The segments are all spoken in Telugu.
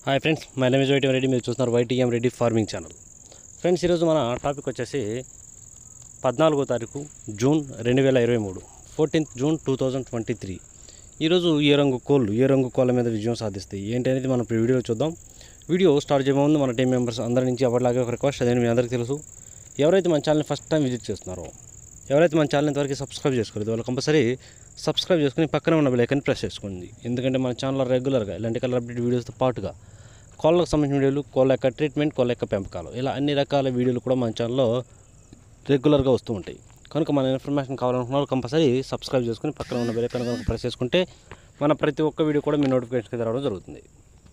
Hi friends my name is YTM Reddy మీరు చూస్తున్నారు YTM Reddy farming channel friends ఈరోజు మన టాపిక్ వచ్చేసి పద్నాలుగో తారీఖు జూన్ రెండు వేల ఇరవై మూడు fourteenth June two thousand twenty three ఈరోజు ఏ రంగు కోళ్ళు ఏ రంగు కోళ్ళ మీద విజయం సాధిస్తాయి ఏంటి అనేది మనం ఇప్పుడు వీడియో చూద్దాం వీడియో స్టార్ట్ చేయబోయే ముందు మన టీం మెంబర్స్ అందరి నుంచి ఎవరిలాగే ఒక రిక్వెస్ట్ అదే మీ అందరికీ తెలుసు ఎవరైతే మన ఛానల్ని ఫస్ట్ టైం విజిట్ చేస్తున్నారో ఎవరైతే మన ఛానల్ ఇంతవరకు సబ్స్క్రైబ్ చేసుకోలేదు వాళ్ళు కంపల్సరీ సబ్స్క్రైబ్ చేసుకుని పక్కనే ఉన్న బెల్ ప్రెస్ చేసుకోండి ఎందుకంటే మన ఛానల్లో రెగ్యులర్గా ఇలాంటి కలర్ అప్డేట్ వీడియోస్తో పాటుగా కోళ్ళకు సంబంధించిన వీడియోలు కోళ్ళ యొక్క ట్రీట్మెంట్ కోళ్ళ యొక్క పెంపకాలు ఇలా అన్ని రకాల వీడియోలు కూడా మన ఛానల్లో రెగ్యులర్గా వస్తూ ఉంటాయి కనుక మన ఇన్ఫర్మేషన్ కావాలనుకున్న వాళ్ళు కంపల్సరీ సబ్స్క్రైబ్ చేసుకుని పక్కన ఉన్న బెల్ కనుక ప్రెస్ చేసుకుంటే మన ప్రతి ఒక్క వీడియో కూడా మీ నోటిఫికేషన్కి రావడం జరుగుతుంది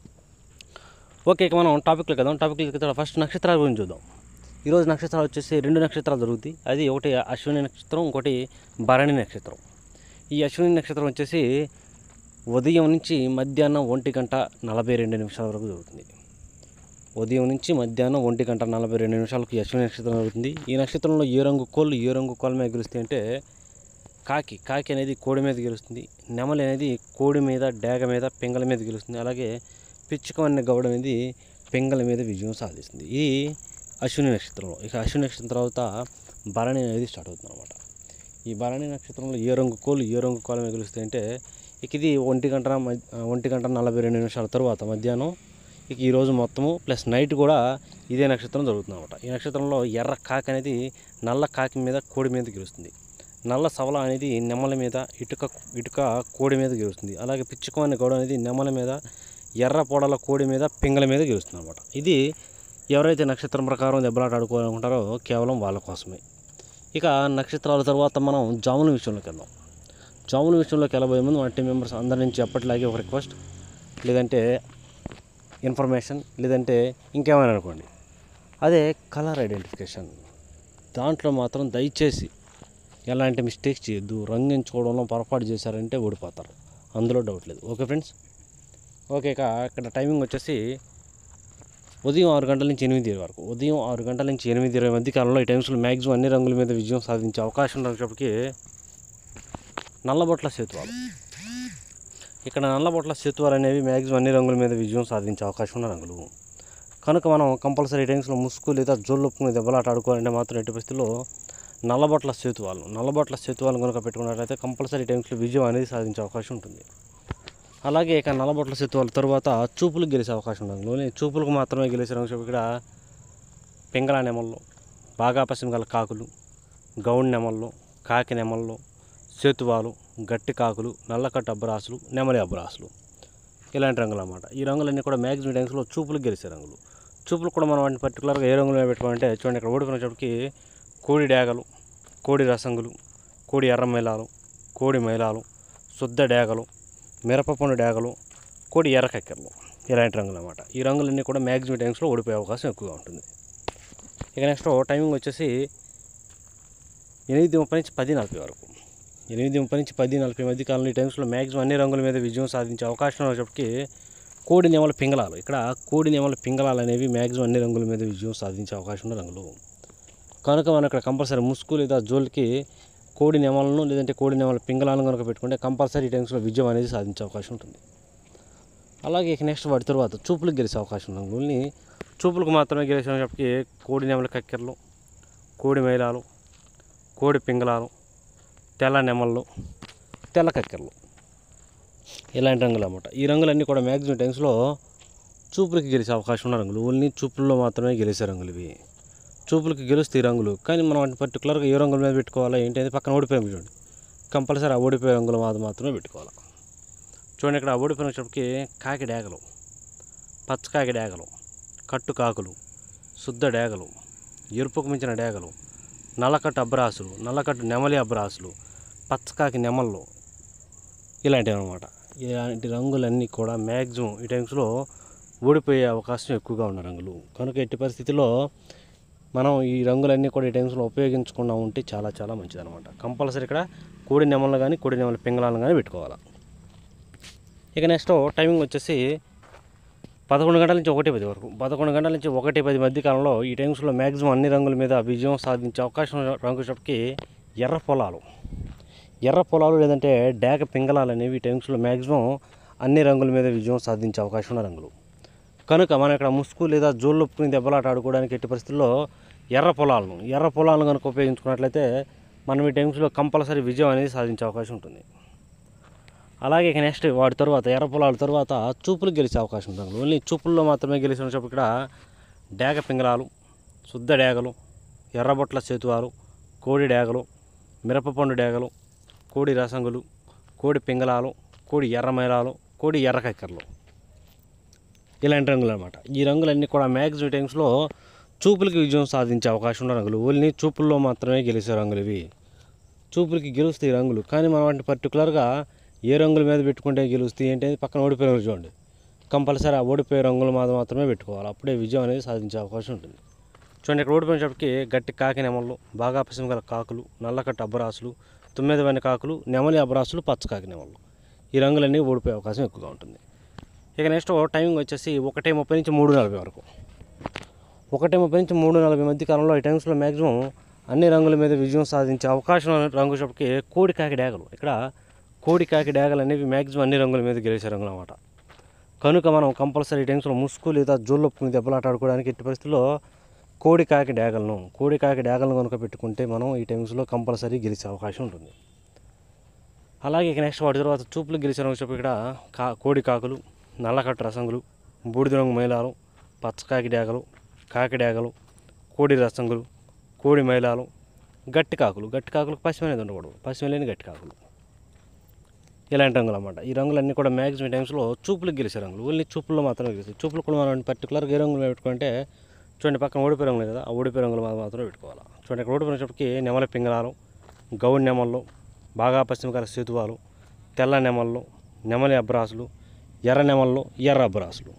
ఓకే ఇక మనం టాపిక్లో కదా టాపిక్లో ఫస్ట్ నక్షత్రాల గురించి చూద్దాం ఈరోజు నక్షత్రాలు వచ్చేసి రెండు నక్షత్రాలు జరుగుతాయి అది ఒకటి అశ్విని నక్షత్రం ఇంకోటి భరణి నక్షత్రం ఈ అశ్విని నక్షత్రం వచ్చేసి ఉదయం నుంచి మధ్యాహ్నం ఒంటి గంట నలభై రెండు నిమిషాల వరకు జరుగుతుంది ఉదయం నుంచి మధ్యాహ్నం ఒంటి గంట నలభై రెండు నిమిషాలకు ఈ అశ్విని నక్షత్రం జరుగుతుంది ఈ నక్షత్రంలో ఏ రంగు కోళ్ళు ఏ రంగు కోళ్ళ మీద గెలుస్తాయి అంటే కాకి కాకి అనేది కోడి మీద గెలుస్తుంది నెమలి అనేది కోడి మీద డేగ మీద పింగళ మీద గెలుస్తుంది అలాగే పిచ్చుక అనే గౌడ అనేది పింగళ మీద విజయం సాధిస్తుంది ఇది అశ్విని నక్షత్రంలో ఇక అశ్విని నక్షత్రం తర్వాత భరణి అనేది స్టార్ట్ అవుతుంది అనమాట ఈ భరణి నక్షత్రంలో ఏ రంగు కోళ్ళు ఏ రంగు కోళ్ళ మీద గెలుస్తాయి అంటే ఇక ఇది ఒంటి గంట మధ్య- ఒంటి గంట నలభై రెండు నిమిషాల తర్వాత మధ్యాహ్నం ఇక ఈరోజు మొత్తము ప్లస్ నైట్ కూడా ఇదే నక్షత్రం జరుగుతుంది అనమాట ఈ నక్షత్రంలో ఎర్ర కాకి అనేది నల్ల కాకి మీద కోడి మీద గెలుస్తుంది నల్ల సవల అనేది నెమల మీద ఇటుక ఇటుక కోడి మీద గెలుస్తుంది అలాగే పిచ్చుక అనే గౌడ అనేది నెమల మీద ఎర్ర పొడల కోడి మీద పింగళ మీద గెలుస్తుంది అనమాట ఇది ఎవరైతే నక్షత్రం ప్రకారం దెబ్బలాట ఆడుకోవాలనుకుంటారో కేవలం వాళ్ళ కోసమే ఇక నక్షత్రాల తర్వాత మనం జాముల విషయంలోకి వెళ్దాం జాముల విషయంలోకి వెళ్ళబోయే ముందు మన టీం మెంబర్స్ అందరి నుంచి ఎప్పటిలాగే ఒక రిక్వెస్ట్ లేదంటే ఇన్ఫర్మేషన్ లేదంటే ఇంకేమైనా అనుకోండి అదే కలర్ ఐడెంటిఫికేషన్ దాంట్లో మాత్రం దయచేసి ఎలాంటి మిస్టేక్స్ చేయొద్దు రంగు ఎంచుకోవడంలో పొరపాటు చేశారంటే ఓడిపోతారు అందులో డౌట్ లేదు ఓకే ఫ్రెండ్స్ ఓకే ఇక ఇక్కడ టైమింగ్ వచ్చేసి ఉదయం ఆరు గంటల నుంచి ఎనిమిది ఇరవై వరకు ఉదయం ఆరు గంటల నుంచి ఎనిమిది ఇరవై మధ్య కాలంలో ఈ టైమ్స్లో మ్యాక్సిమం అన్ని రంగుల మీద విజయం సాధించే అవకాశం ఉన్నప్పటికీ నల్లబొట్ల సేతువాలు ఇక్కడ నల్లబొట్ల సేతువాలు అనేవి మ్యాక్సిమం అన్ని రంగుల మీద విజయం సాధించే అవకాశం ఉన్న రంగులు కనుక మనం కంపల్సరీ టైమ్స్లో ముసుగు లేదా జోళ్ళొప్పుకుని దెబ్బలాట ఆడుకోవాలంటే మాత్రం ఎట్టి పరిస్థితుల్లో నల్లబొట్ల సేతువాలు నల్లబొట్ల సేతువాలు కనుక పెట్టుకున్నట్లయితే కంపల్సరీ టైమ్స్లో విజయం అనేది సాధించే అవకాశం ఉంటుంది అలాగే ఇక నల్లబొట్ల సేతువాల తర్వాత చూపులకు గెలిచే అవకాశం ఉంది అందులోని చూపులకు మాత్రమే గెలిచే రంగు ఇక్కడ పింగళ నెమల్లో బాగా పశ్చిమ గల కాకులు గౌడ్ నెమల్లో కాకి నెమల్లో సేతువాలు గట్టి కాకులు నల్లకట్టు అబ్బరాసులు నెమలి అబ్బరాసులు ఇలాంటి రంగులు అన్నమాట ఈ రంగులన్నీ కూడా మ్యాక్సిమం టైమ్స్లో చూపులకు గెలిచే రంగులు చూపులు కూడా మనం వాటిని పర్టికులర్గా ఏ రంగులో పెట్టుకోవాలంటే చూడండి ఇక్కడ ఓడిపోయినప్పటికి కోడి డేగలు కోడి రసంగులు కోడి ఎర్ర మైలాలు కోడి మైలాలు శుద్ధ డేగలు మిరపపండు డేగలు కోడి ఎర్ర కక్కెరలు ఇలాంటి రంగులు అన్నమాట ఈ రంగులన్నీ కూడా మ్యాక్సిమం టైమ్స్లో ఓడిపోయే అవకాశం ఎక్కువగా ఉంటుంది ఇక నెక్స్ట్ టైమింగ్ వచ్చేసి ఎనిమిది ముప్పై నుంచి పది నలభై వరకు ఎనిమిది ముప్పై నుంచి పది నలభై మధ్య కాలంలో ఈ టైమ్స్లో మ్యాక్సిమం అన్ని రంగుల మీద విజయం సాధించే అవకాశం ఉన్నప్పటికీ కోడి నెమల పింగళాలు ఇక్కడ కోడి నెమల పింగళాలు అనేవి మ్యాక్సిమం అన్ని రంగుల మీద విజయం సాధించే అవకాశం ఉన్న రంగులు కనుక మనం ఇక్కడ కంపల్సరీ ముసుగు లేదా జోలికి కోడి నెమలను లేదంటే కోడి నెమల పింగళాలను కనుక పెట్టుకుంటే కంపల్సరీ ఈ టైమ్స్లో విజయం అనేది సాధించే అవకాశం ఉంటుంది అలాగే ఇక నెక్స్ట్ వాటి తర్వాత చూపులకు గెలిచే అవకాశం ఉన్న రంగుల్ని చూపులకు మాత్రమే గెలిచినప్పటికీ కోడి నెమల కక్కెరలు కోడి మైలాలు కోడి పింగళాలు తెల్ల నెమళ్ళు తెల్ల కక్కెరలు ఇలాంటి రంగులు అన్నమాట ఈ రంగులన్నీ కూడా మ్యాక్సిమం టైమ్స్లో చూపులకి గెలిచే అవకాశం ఉన్న రంగులు ఓన్లీ చూపుల్లో మాత్రమే గెలిచే రంగులు ఇవి చూపులకి గెలుస్తాయి రంగులు కానీ మనం వాటిని పర్టికులర్గా ఏ రంగుల మీద పెట్టుకోవాలా ఏంటి అనేది పక్కన ఓడిపోయాం చూడండి కంపల్సరీ ఆ ఓడిపోయే రంగుల మీద మాత్రమే పెట్టుకోవాలి చూడండి ఇక్కడ ఆ ఓడిపోయిన వచ్చేటప్పటికి కాకి డేగలు పచ్చకాకి డేగలు కట్టు కాకులు శుద్ధ డేగలు ఎరుపుకు మించిన డేగలు నల్లకట్టు అబ్రాసులు నల్లకట్టు నెమలి అబ్రాసులు పచ్చకాకి నెమళ్ళు ఇలాంటివి అనమాట ఇలాంటి రంగులన్నీ కూడా మ్యాక్సిమం ఈ టైమ్స్లో ఓడిపోయే అవకాశం ఎక్కువగా ఉన్న రంగులు కనుక ఎట్టి పరిస్థితిలో మనం ఈ రంగులన్నీ కూడా ఈ టైమ్స్లో ఉపయోగించకుండా ఉంటే చాలా చాలా మంచిదన్నమాట కంపల్సరీ ఇక్కడ కోడి నెమలు కానీ కోడి నెమల పింగళాలను కానీ పెట్టుకోవాలి ఇక నెక్స్ట్ టైమింగ్ వచ్చేసి పదకొండు గంటల నుంచి ఒకటి పది వరకు పదకొండు గంటల నుంచి ఒకటి పది మధ్య కాలంలో ఈ టైమ్స్లో మ్యాక్సిమం అన్ని రంగుల మీద విజయం సాధించే అవకాశం ఉన్న రంగు షాప్కి ఎర్ర పొలాలు ఎర్ర పొలాలు లేదంటే డేగ పింగళాలు అనేవి ఈ టైమ్స్లో మ్యాక్సిమం అన్ని రంగుల మీద విజయం సాధించే అవకాశం ఉన్న రంగులు కనుక మనం ఇక్కడ ముసుగు లేదా జోళ్ళొప్పుకుని దెబ్బలాట ఆడుకోవడానికి ఎట్టి పరిస్థితుల్లో ఎర్ర పొలాలను ఎర్ర పొలాలను కనుక ఉపయోగించుకున్నట్లయితే మనం ఈ టైమ్స్లో కంపల్సరీ విజయం అనేది సాధించే అవకాశం ఉంటుంది అలాగే ఇక నెక్స్ట్ వాటి తర్వాత ఎర్ర పొలాల తర్వాత చూపులు గెలిచే అవకాశం ఉంటుంది ఓన్లీ చూపుల్లో మాత్రమే గెలిచినప్పుడు ఇక్కడ డేగ పింగళాలు శుద్ధ డేగలు ఎర్రబొట్ల సేతువాలు కోడి డేగలు మిరపపండు డేగలు కోడి రసంగులు కోడి పింగళాలు కోడి ఎర్ర మైలాలు కోడి ఎర్ర కక్కర్లు ఇలాంటి రంగులు అనమాట ఈ రంగులన్నీ కూడా మ్యాక్సిమం టైమ్స్లో చూపులకి విజయం సాధించే అవకాశం ఉన్న రంగులు ఓన్లీ చూపుల్లో మాత్రమే గెలిచే రంగులు ఇవి చూపులకి గెలుస్తాయి ఈ రంగులు కానీ మనం వాటిని పర్టికులర్గా ఏ రంగుల మీద పెట్టుకుంటే గెలుస్తాయి ఏంటి అనేది పక్కన ఓడిపోయే రంగులు చూడండి కంపల్సరీ ఆ ఓడిపోయే రంగుల మీద మాత్రమే పెట్టుకోవాలి అప్పుడే విజయం అనేది సాధించే అవకాశం ఉంటుంది చూడండి ఇక్కడ ఓడిపోయినప్పటికీ గట్టి కాకి నెమళ్ళు బాగా పసిమ గల కాకులు నల్లకట్టు అబ్బరాసులు తొమ్మిదవైన కాకులు నెమలి అబ్బరాసులు పచ్చకాకి నెమళ్ళు ఈ రంగులన్నీ ఓడిపోయే అవకాశం ఎక్కువగా ఉంటుంది ఇక నెక్స్ట్ టైమింగ్ వచ్చేసి ఒకటి ముప్పై నుంచి మూడు నలభై వరకు ఒకటి ముప్పై నుంచి మూడు నలభై మధ్య కాలంలో ఈ టైమ్స్లో మ్యాక్సిమం అన్ని రంగుల మీద విజయం సాధించే అవకాశం ఉన్న రంగు షాప్కి కోడి కాకి డేగలు ఇక్కడ కోడి కాకి డేగలు అనేవి మ్యాక్సిమం అన్ని రంగుల మీద గెలిచే రంగులు అన్నమాట కనుక మనం కంపల్సరీ ఈ టైమ్స్లో ముసుగు లేదా జోళ్ళొప్పుకుని దెబ్బలాట ఆడుకోవడానికి ఎట్టి పరిస్థితుల్లో కోడి కాకి డేగలను కోడి కాకి డేగలను కనుక పెట్టుకుంటే మనం ఈ టైమ్స్లో కంపల్సరీ గెలిచే అవకాశం ఉంటుంది అలాగే ఇక నెక్స్ట్ వాటి తర్వాత చూపులు గెలిచిన రంగు షాప్ ఇక్కడ కా కోడి కాకులు నల్లకట్టు రసంగులు బూడిద రంగు మైలాలు పచ్చకాకి డేగలు కాకి డేగలు కోడి రసంగులు కోడి మైలాలు గట్టి కాకులు గట్టి కాకులకు పశ్చిమ అనేది ఉండకూడదు పశ్చిమ లేని గట్టి కాకులు ఇలాంటి రంగులు అన్నమాట ఈ రంగులన్నీ కూడా మ్యాక్సిమం టైమ్స్లో చూపులకు గెలిచే రంగులు ఓన్లీ చూపుల్లో మాత్రమే గెలుస్తాయి చూపులు కూడా మనం పర్టికులర్గా ఏ రంగులు పెట్టుకుంటే చూడండి పక్కన ఓడిపోయే రంగులు కదా ఆ ఓడిపోయే రంగులు మా- మాత్రమే పెట్టుకోవాలి చూడండి ఇక్కడ ఓడిపోయినప్పటికీ నెమల పింగళాలు గౌడి నెమళ్ళు బాగా పశ్చిమ కాల సేతువాలు తెల్ల నెమళ్ళు నెమలి అబ్రాసులు ఎర్ర నెమళ్ళు ఎర్ర అబ్రాసులు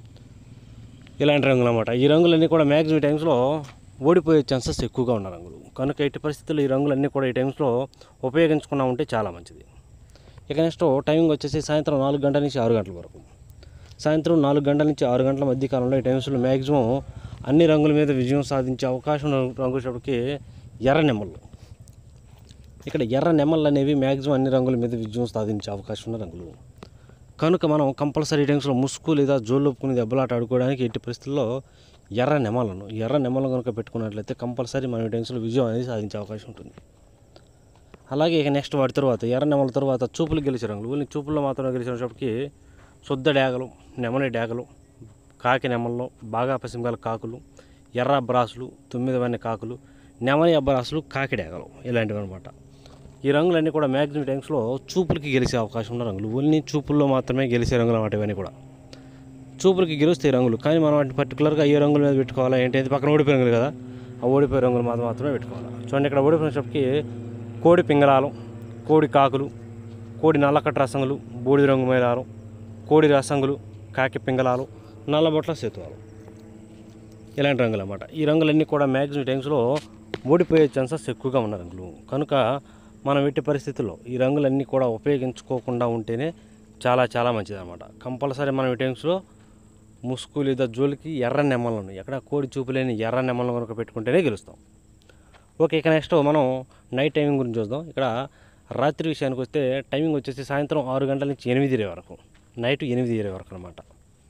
ఇలాంటి రంగులు అన్నమాట ఈ రంగులన్నీ కూడా మ్యాక్సిమం టైమ్స్లో ఓడిపోయే ఛాన్సెస్ ఎక్కువగా ఉన్న రంగులు కనుక ఎట్టి పరిస్థితుల్లో ఈ రంగులన్నీ కూడా ఈ టైమ్స్లో ఉపయోగించుకున్నా ఉంటే చాలా మంచిది ఇక నెక్స్ట్ టైమింగ్ వచ్చేసి సాయంత్రం నాలుగు గంటల నుంచి ఆరు గంటల వరకు సాయంత్రం నాలుగు గంటల నుంచి ఆరు గంటల మధ్య కాలంలో ఈ టైమ్స్లో మ్యాక్సిమం అన్ని రంగుల మీద విజయం సాధించే అవకాశం ఉన్న రంగుసేపటికి ఎర్ర నెమ్మలు ఇక్కడ ఎర్ర నెమ్మలు అనేవి మ్యాక్సిమం అన్ని రంగుల మీద విజయం సాధించే అవకాశం ఉన్న రంగులు కనుక మనం కంపల్సరీ టైమ్స్లో ముసుగు లేదా జోళ్ళొప్పుకుని దెబ్బలాట ఆడుకోవడానికి ఎట్టి పరిస్థితుల్లో ఎర్ర నెమలను ఎర్ర నెమలను కనుక పెట్టుకున్నట్లయితే కంపల్సరీ మనం ఈ టైమ్స్లో విజయం అనేది సాధించే అవకాశం ఉంటుంది అలాగే ఇక నెక్స్ట్ వాటి తర్వాత ఎర్ర నెమల తర్వాత చూపులు గెలిచే రంగులు ఓన్లీ చూపుల్లో మాత్రమే గెలిచినప్పటికీ శుద్ధ డేగలు నెమలి డేగలు కాకి నెమల్లో బాగా పసిమగల కాకులు ఎర్ర అబ్బరాసులు తొమ్మిది వన్న కాకులు నెమలి అబ్బరాసులు కాకి డేగలు ఇలాంటివి అనమాట ఈ రంగులన్నీ కూడా మ్యాక్సిమం టైమ్స్లో చూపులకి గెలిచే అవకాశం ఉన్న రంగులు ఓన్లీ చూపుల్లో మాత్రమే గెలిచే రంగులు అన్నమాట ఇవన్నీ కూడా చూపులకి గెలుస్తాయి రంగులు కానీ మనం వాటిని పర్టికులర్గా ఏ రంగుల మీద పెట్టుకోవాలా ఏంటి అది పక్కన ఓడిపోయే రంగులు కదా ఆ ఓడిపోయే రంగులు మాత్రం మాత్రమే పెట్టుకోవాలి చూడండి ఇక్కడ ఓడిపోయినప్పటికీ కోడి పింగళాలు కోడి కాకులు కోడి నల్లకట్ట రసంగులు బూడిద రంగు మైలాలు కోడి రసంగులు కాకి పింగళాలు నల్లబొట్ల సేతువాలు ఇలాంటి రంగులు అన్నమాట ఈ రంగులన్నీ కూడా మ్యాక్సిమం టైమ్స్లో ఓడిపోయే ఛాన్సెస్ ఎక్కువగా ఉన్న రంగులు కనుక మనం ఎట్టి పరిస్థితుల్లో ఈ రంగులన్నీ కూడా ఉపయోగించుకోకుండా ఉంటేనే చాలా చాలా మంచిది అనమాట కంపల్సరీ మనం ఈ టైమ్స్లో ముసుగు లేదా జోలికి ఎర్ర నెమ్మలను ఎక్కడ కోడి చూపు లేని ఎర్ర నెమ్మలను కనుక పెట్టుకుంటేనే గెలుస్తాం ఓకే ఇక నెక్స్ట్ మనం నైట్ టైమింగ్ గురించి చూద్దాం ఇక్కడ రాత్రి విషయానికి వస్తే టైమింగ్ వచ్చేసి సాయంత్రం ఆరు గంటల నుంచి ఎనిమిది ఇరవై వరకు నైట్ ఎనిమిది ఇరవై వరకు అనమాట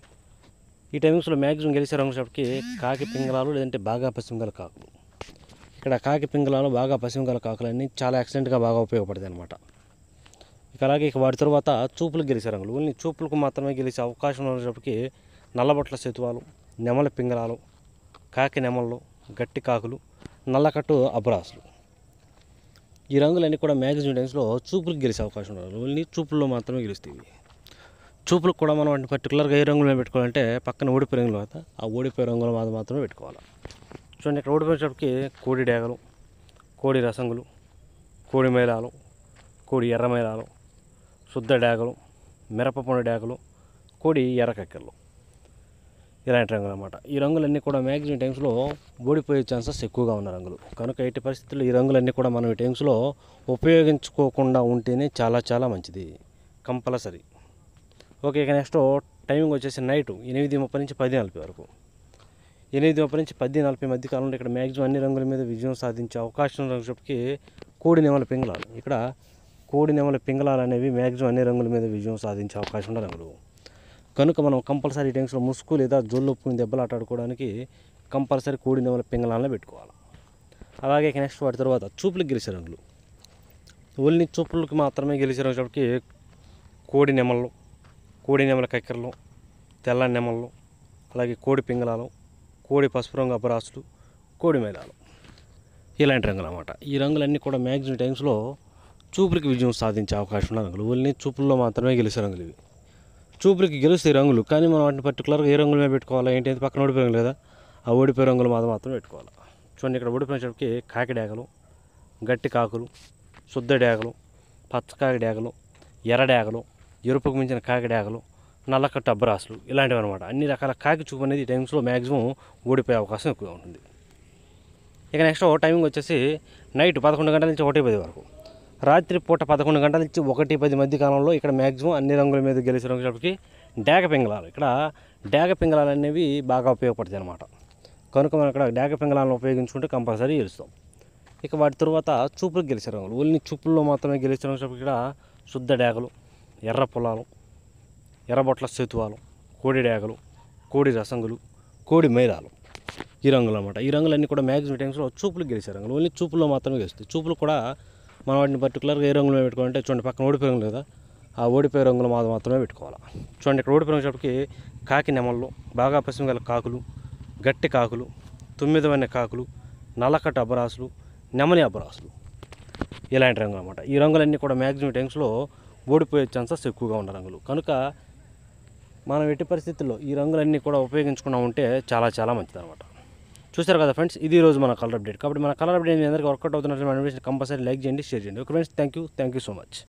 ఈ టైమింగ్స్లో మ్యాక్సిమం గెలిచే రంగుసేపటికి కాకి పింగళాలు లేదంటే బాగా పశ్చిమగల కాకులు ఇక్కడ కాకి పింగళాలు బాగా పశ్చిమగల కాకులన్నీ చాలా ఎక్సలెంట్గా బాగా ఉపయోగపడతాయి అనమాట ఇక అలాగే ఇక వాటి తర్వాత చూపులకు గెలిచే రంగులు ఓన్లీ చూపులకు మాత్రమే గెలిచే అవకాశం ఉన్నప్పటికీ నల్లబొట్ల సేతువాలు నెమల పింగళాలు కాకి నెమళ్ళు గట్టి కాకులు నల్లకట్టు అబ్రాసులు ఈ రంగులన్నీ కూడా మ్యాక్సిమం టైమ్స్లో చూపులకు గెలిచే అవకాశం ఉండదు ఓన్లీ చూపుల్లో మాత్రమే గెలుస్తాయి ఇవి. చూపులకు కూడా మనం వాటిని పర్టికులర్గా ఏ రంగులో పెట్టుకోవాలంటే పక్కన ఓడిపోయే రంగులు కదా ఆ ఓడిపోయే రంగుల మీద మాత్రమే పెట్టుకోవాలి చూడండి ఇక్కడ ఓడిపోయేటప్పటికి కోడి డేగలు కోడి రసంగులు కోడి మైలాలు కోడి ఎర్ర మైలాలు శుద్ధ డేగలు మిరపపొండు డేగలు కోడి ఎర్ర కక్కెలు ఇలాంటి రంగులు అనమాట ఈ రంగులన్నీ కూడా మ్యాక్సిమం టైమ్స్లో ఓడిపోయే ఛాన్సెస్ ఎక్కువగా ఉన్న రంగులు కనుక ఎట్టి పరిస్థితుల్లో ఈ రంగులన్నీ కూడా మనం ఈ టైమ్స్లో ఉపయోగించుకోకుండా ఉంటేనే చాలా చాలా మంచిది కంపల్సరీ ఓకే ఇక నెక్స్ట్ టైమింగ్ వచ్చేసి నైట్ ఎనిమిది ముప్పై నుంచి పది నలభై వరకు ఎనిమిది ముప్పై నుంచి పది నలభై మధ్య కాలంలో ఇక్కడ మ్యాక్సిమం అన్ని రంగుల మీద విజయం సాధించే అవకాశం ఉన్నప్పటికీ కోడి నెమల పింగళాలు ఇక్కడ కోడి నెమల పింగళాలు అనేవి మ్యాక్సిమం అన్ని రంగుల మీద విజయం సాధించే అవకాశం ఉన్న రంగులు కనుక మనం కంపల్సరీ టైమ్స్లో ముసుగు లేదా జోళ్ళు ఒప్పుకుని దెబ్బలు ఆటాడుకోవడానికి కంపల్సరీ కోడి నెమల పింగళాలను పెట్టుకోవాలి అలాగే నెక్స్ట్ వాటి తర్వాత చూపులకు గెలిచే రంగులు ఓన్లీ చూపులకి మాత్రమే గెలిచే రంగులకి కోడి నెమళ్ళు కోడి నెమల కక్కెరలు తెల్ల నెమళ్ళు అలాగే కోడి పింగళాలు కోడి పసుపు రంగు అపరాసులు కోడి మేళాలు ఇలాంటి రంగులు అన్నమాట ఈ రంగులన్నీ కూడా మ్యాక్సిమం టైమ్స్లో చూపులకి విజయం సాధించే అవకాశం ఉన్న రంగులు ఓన్లీ చూపుల్లో మాత్రమే గెలిచే రంగులు ఇవి చూపులకి గెలుస్తాయి రంగులు కానీ మనం వాటిని పర్టికులర్గా ఏ రంగుల మీద పెట్టుకోవాలా ఏంటి అంటే పక్కన ఓడిపోయి రంగులు కదా ఆ ఓడిపోయే రంగులు మాత్రం మాత్రం పెట్టుకోవాలి చూడండి ఇక్కడ ఓడిపోయినప్పటికి కాకి డేగలు గట్టి కాకులు శుద్ధ డేగలు పచ్చ కాకి డేగలు ఎర్ర డేగలు ఎరుపుకు మించిన కాకి డేగలు నల్లకట్టు అబ్బరాసులు ఇలాంటివి అనమాట అన్ని రకాల కాకి చూపు అనేది ఈ టైమ్స్లో మ్యాక్సిమం ఓడిపోయే అవకాశం ఎక్కువగా ఉంటుంది ఇక నెక్స్ట్ టైమింగ్ వచ్చేసి నైట్ పదకొండు గంటల నుంచి ఒకటి పది వరకు రాత్రి పూట పదకొండు గంటల నుంచి ఒకటి పది మధ్య కాలంలో ఇక్కడ మ్యాక్సిమం అన్ని రంగుల మీద గెలిచే రంగులకి డేగ పింగళాలు ఇక్కడ డేగ పింగళాలు అనేవి బాగా ఉపయోగపడతాయి అనమాట కనుక మనం ఇక్కడ డేగ పింగళాలను ఉపయోగించుకుంటే కంపల్సరీ గెలుస్తాం ఇక వాటి తర్వాత చూపులకు గెలిచే రంగులు ఓన్లీ చూపుల్లో మాత్రమే గెలిచే రంగులు ఇక్కడ శుద్ధ డేగలు ఎర్ర పొలాలు ఎర్రబొట్ల సేతువాలు కోడి డేగలు కోడి రసంగులు కోడి మైదాలు ఈ రంగులు అనమాట ఈ రంగులన్నీ కూడా మ్యాక్సిమం టైమ్స్లో చూపులు గెలిచే రంగులు ఓన్లీ చూపుల్లో మాత్రమే గెలుస్తాయి చూపులు కూడా మనం వాటిని పర్టికులర్గా ఏ రంగులో పెట్టుకోవాలంటే చూడండి పక్కన ఓడిపోయే రంగులు కదా ఆ ఓడిపోయే రంగులు మాత్రం మాత్రమే పెట్టుకోవాలి చూడండి ఇక్కడ ఓడిపోయిన వచ్చేటప్పటికి కాకి నెమళ్ళు బాగా పశ్చిమ గల కాకులు గట్టి కాకులు తొమ్మిదవన్న కాకులు నల్లకట్ట అబ్బరాసులు నెమలి అబ్బరాసులు ఇలాంటి రంగులు అనమాట ఈ రంగులన్నీ కూడా మ్యాక్సిమం టైమ్స్లో ఓడిపోయే ఛాన్సెస్ ఎక్కువగా ఉన్న రంగులు కనుక మనం ఎట్టి పరిస్థితుల్లో ఈ రంగులన్నీ కూడా ఉపయోగించుకున్నా ఉంటే చాలా చాలా మంచిది అనమాట చూసారు కదా ఫ్రెండ్స్ ఇది ఈ రోజు మన కలర్ అప్డేట్ కాబట్టి మన కలర్ అప్డేట్ మీ అందరికీ వర్కౌట్ అవుతున్నట్టు మన కంపల్సరీ లైక్ చేయండి షేర్ చేయండి okay friends thank you thank you so much